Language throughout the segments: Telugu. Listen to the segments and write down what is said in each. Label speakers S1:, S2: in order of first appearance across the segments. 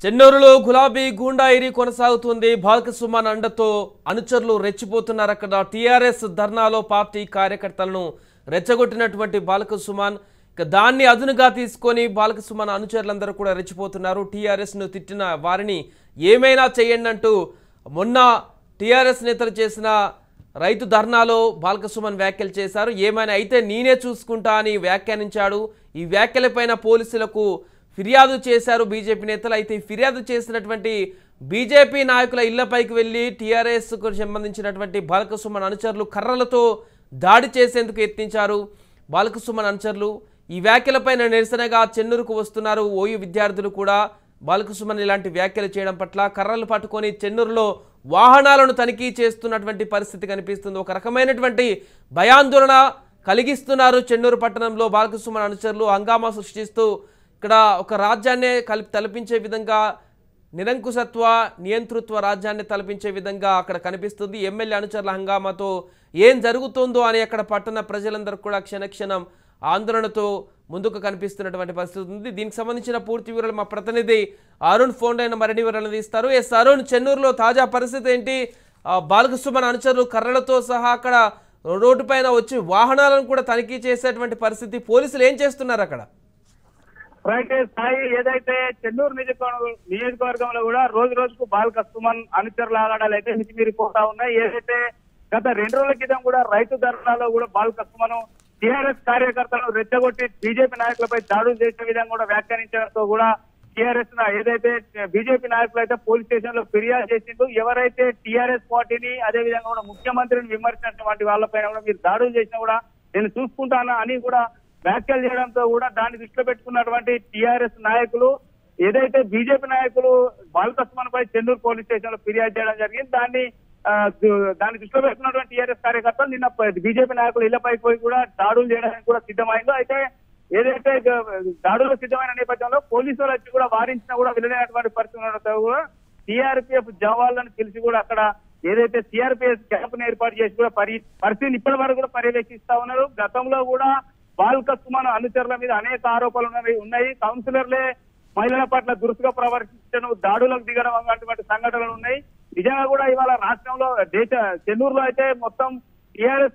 S1: చెన్నూరులో గులాబీ గూండాయిరీ కొనసాగుతుంది బాలక సుమన్ అండతో అనుచరులు రెచ్చిపోతున్నారు అక్కడ టీఆర్ఎస్ ధర్నాలో పార్టీ కార్యకర్తలను రెచ్చగొట్టినటువంటి బాలక సుమన్ ఇక దాన్ని అదునుగా తీసుకొని బాలక సుమన్ అనుచరులందరూ కూడా రెచ్చిపోతున్నారు టీఆర్ఎస్ ను తిట్టిన వారిని ఏమైనా చేయండి అంటూ మొన్న టీఆర్ఎస్ నేతలు చేసిన రైతు ధర్నాలో బాలక సుమన్ వ్యాఖ్యలు చేశారు ఏమైనా అయితే నేనే చూసుకుంటా అని వ్యాఖ్యానించాడు ఈ వ్యాఖ్యలపైన పోలీసులకు ఫిర్యాదు చేశారు బీజేపీ నేతలు అయితే ఈ ఫిర్యాదు చేసినటువంటి బీజేపీ నాయకుల ఇళ్లపైకి వెళ్లి టీఆర్ఎస్కు సంబంధించినటువంటి బాలక సుమన్ అనుచరులు కర్రలతో దాడి చేసేందుకు యత్నించారు బాలక సుమన్ అనుచరులు ఈ వ్యాఖ్యలపైన నిరసనగా చెన్నూరుకు వస్తున్నారు ఓయూ విద్యార్థులు కూడా బాలక సుమన్ ఇలాంటి వ్యాఖ్యలు చేయడం పట్ల కర్రలు పట్టుకొని చెన్నూరులో వాహనాలను తనిఖీ చేస్తున్నటువంటి పరిస్థితి కనిపిస్తుంది ఒక రకమైనటువంటి భయాందోళన కలిగిస్తున్నారు చెన్నూరు పట్టణంలో బాలక సుమన్ అనుచరులు హంగామా సృష్టిస్తూ ఇక్కడ ఒక రాజ్యాన్నే కలిపి తలపించే విధంగా నిరంకుశత్వ నియంతృత్వ రాజ్యాన్ని తలపించే విధంగా అక్కడ కనిపిస్తుంది ఎమ్మెల్యే అనుచరుల హంగామాతో ఏం జరుగుతుందో అని అక్కడ పట్టణ ప్రజలందరూ కూడా క్షణక్షణం ఆందోళనతో ముందుకు కనిపిస్తున్నటువంటి పరిస్థితి ఉంది దీనికి సంబంధించిన పూర్తి వివరాలు మా ప్రతినిధి అరుణ్ ఫోన్ అయిన మరిన్ని వివరాలు తీస్తారు ఎస్ అరుణ్ చెన్నూరులో తాజా పరిస్థితి ఏంటి ఆ, బాలకృష్ణ అనుచరులు కర్రలతో సహా అక్కడ రోడ్డు పైన వచ్చి వాహనాలను కూడా తనిఖీ చేసేటువంటి పరిస్థితి పోలీసులు ఏం చేస్తున్నారు అక్కడ
S2: రైట్ స్థాయి ఏదైతే చెన్నూరు నియోజకవర్గం నియోజకవర్గంలో కూడా రోజు రోజుకు బాల్ కస్తుమన్ అనుచరుల ఆగడాలు అయితే మితిమీరిపోతా ఉన్నాయి ఏదైతే గత రెండు రోజుల క్రితం కూడా రైతు ధర్నాలో కూడా బాల్ కస్తుమను టీఆర్ఎస్ కార్యకర్తలను రెచ్చగొట్టి బీజేపీ నాయకులపై దాడులు చేసే విధంగా కూడా వ్యాఖ్యానించడంతో కూడా టీఆర్ఎస్ ఏదైతే బీజేపీ నాయకులు అయితే పోలీస్ స్టేషన్ లో ఫిర్యాదు చేసిండ్రు ఎవరైతే టీఆర్ఎస్ పార్టీని అదే విధంగా కూడా ముఖ్యమంత్రిని విమర్శించినటువంటి వాళ్ళపైన కూడా మీరు దాడులు చేసినా కూడా నేను చూసుకుంటాను అని కూడా వ్యాఖ్యలు చేయడంతో కూడా దాన్ని దృష్టిలో పెట్టుకున్నటువంటి టీఆర్ఎస్ నాయకులు ఏదైతే బీజేపీ నాయకులు బాలకస్మాన్ పై చెన్నూరు పోలీస్ స్టేషన్ లో ఫిర్యాదు చేయడం జరిగింది దాన్ని ఆ, దు- దాన్ని దృష్టిలో పెట్టుకున్నటువంటి టీఆర్ఎస్ కార్యకర్తలు నిన్న బీజేపీ నాయకులు ఇళ్లపైకి పోయి కూడా దాడులు చేయడానికి కూడా సిద్ధమైందో అయితే ఏదైతే గ- దాడులు సిద్ధమైన నేపథ్యంలో పోలీసులు వచ్చి కూడా వారించినా కూడా వెళ్ళలేనటువంటి పరిస్థితి ఉండడంతో కూడా సిఆర్పిఎఫ్ జవాన్లను పిలిచి కూడా అక్కడ ఏదైతే సిఆర్పిఎఫ్ క్యాంప్ ను ఏర్పాటు చేసి కూడా పరి పరిస్థితిని ఇప్పటి వరకు కూడా పర్యవేక్షిస్తా ఉన్నారు గతంలో కూడా బాల్క సుమన్ అనుచరుల మీద అనేక ఆరోపణలు ఉన్నవి- ఉన్నాయి కౌన్సిలర్లే మహిళల పట్ల దురుసుగా ప్రవర్తించడం దాడులకు దిగడం అటువంటి సంఘటనలు ఉన్నాయి నిజంగా కూడా ఇవాళ రాష్ట్రంలో దేశ చెన్నూరులో అయితే మొత్తం టీఆర్ఎస్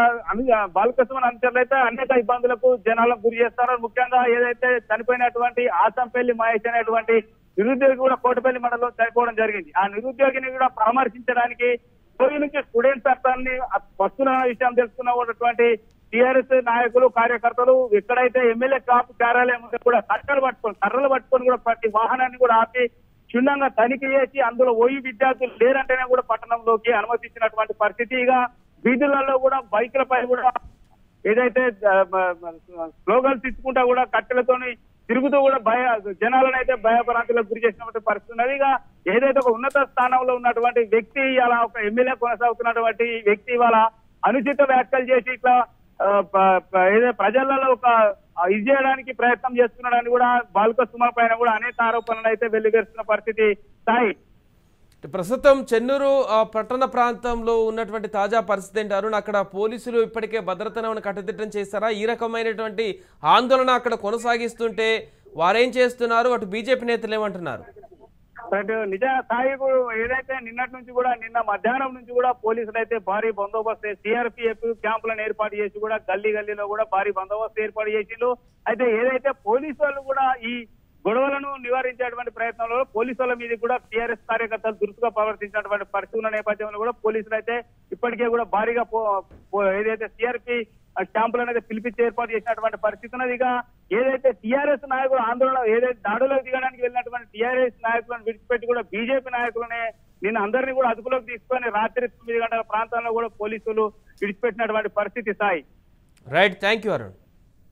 S2: బాలకృష్ణ అనుచరులు అయితే అనేక ఇబ్బందులకు జనాలకు గురి చేస్తారు ముఖ్యంగా ఏదైతే చనిపోయినటువంటి ఆసంపల్లి మహేష్ అనేటువంటి నిరుద్యోగి కూడా కోటపల్లి మండలంలో చనిపోవడం జరిగింది ఆ నిరుద్యోగిని కూడా పరామర్శించడానికి కోయి నుంచి స్టూడెంట్స్ అర్థాన్ని వస్తున్న విషయం తెలుసుకున్నటువంటి టీఆర్ఎస్ నాయకులు కార్యకర్తలు ఎక్కడైతే ఎమ్మెల్యే కాపు కార్యాలయం ఉందో కూడా కట్టలు పట్టుకొని కర్రలు పట్టుకొని కూడా ప్రతి వాహనాన్ని కూడా ఆపి క్షుణ్ణంగా తనిఖీ చేసి అందులో ఓయి విద్యార్థులు లేరంటేనే కూడా పట్టణంలోకి అనుమతించినటువంటి పరిస్థితి ఇక వీధులలో కూడా బైకులపై కూడా ఏదైతే ఆ, మ- మ- స్లోగన్స్ ఇచ్చుకుంటా కూడా కట్టెలతోని తిరుగుతూ కూడా భయ జనాలను అయితే భయభ్రాంతులకు గురి చేసినటువంటి పరిస్థితి ఉన్నది ఇక ఏదైతే ఒక ఉన్నత స్థానంలో ఉన్నటువంటి వ్యక్తి అలా ఒక ఎమ్మెల్యే కొనసాగుతున్నటువంటి వ్యక్తి ఇవాళ అనుచిత వ్యాఖ్యలు చేసి ఇట్లా ఆ, ప- ప- ఏదో ప్రజలలో ఒక ఆ, ఇది చేయడానికి ప్రయత్నం చేస్తున్నాడని కూడా బాలుక సుమన్ పైన కూడా అనేక ఆరోపణలు అయితే వెల్లువెరుస్తున్న పరిస్థితి స్థాయి
S1: ప్రస్తుతం చెన్నూరు ఆ, పట్టణ ప్రాంతంలో ఉన్నటువంటి తాజా పరిస్థితి ఏంటి అరుణ్ అక్కడ పోలీసులు ఇప్పటికే భద్రతను కట్టుదిట్టం చేస్తారా ఈ రకమైనటువంటి ఆందోళన అక్కడ కొనసాగిస్తుంటే వారేం చేస్తున్నారు అటు బీజేపీ నేతలు ఏమంటున్నారు
S2: బట్ నిజ స్థాయికు ఏదైతే నిన్నటి నుంచి కూడా నిన్న మధ్యాహ్నం నుంచి కూడా పోలీసులు అయితే భారీ బందోబస్తు సిఆర్పిఎఫ్ క్యాంపులను ఏర్పాటు చేసి కూడా గల్లీ గల్లీలో కూడా భారీ బందోబస్తు ఏర్పాటు చేసిండ్రు అయితే ఏదైతే పోలీసు వాళ్ళు కూడా ఈ గొడవలను నివారించేటువంటి ప్రయత్నంలో పోలీసు వాళ్ళ మీద కూడా టీఆర్ఎస్ కార్యకర్తలు దురుసుగా ప్రవర్తించినటువంటి పరిస్థితి ఉన్న నేపథ్యంలో కూడా పోలీసులు అయితే ఇప్పటికే కూడా భారీగా పో- పో- ఏదైతే సిఆర్పి క్యాంపులను అయితే పిలిపించి ఏర్పాటు చేసినటువంటి పరిస్థితి ఉన్నది ఇక ఏదైతే టీఆర్ఎస్ నాయకులు ఆందోళన ఏదైతే దాడులకు దిగడానికి వెళ్ళినటువంటి టీఆర్ఎస్ నాయకులను విడిచిపెట్టి కూడా బీజేపీ నాయకులనే నిన్న అందరినీ కూడా అదుపులోకి తీసుకొని రాత్రి తొమ్మిది గంటల ప్రాంతంలో కూడా పోలీసులు విడిచిపెట్టినటువంటి పరిస్థితి స్థాయి
S1: రైట్ థ్యాంక్ యూ అరుణ్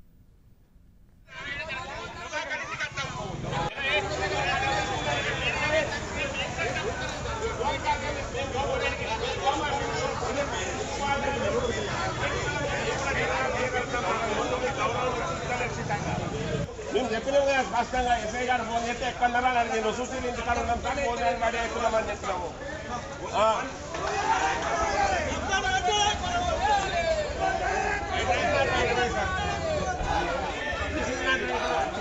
S3: మేము చెప్పినాం కదా స్పష్టంగా ఎస్ఐ గారు ఫోన్ చేస్తే ఎక్కడన్నారా అని నేను చూసి ఇంటికాడ ఉన్నాం సార్ ఫోన్ చేసి రెడీ అవుతున్నామని చెప్తున్నాము ఆ. This is not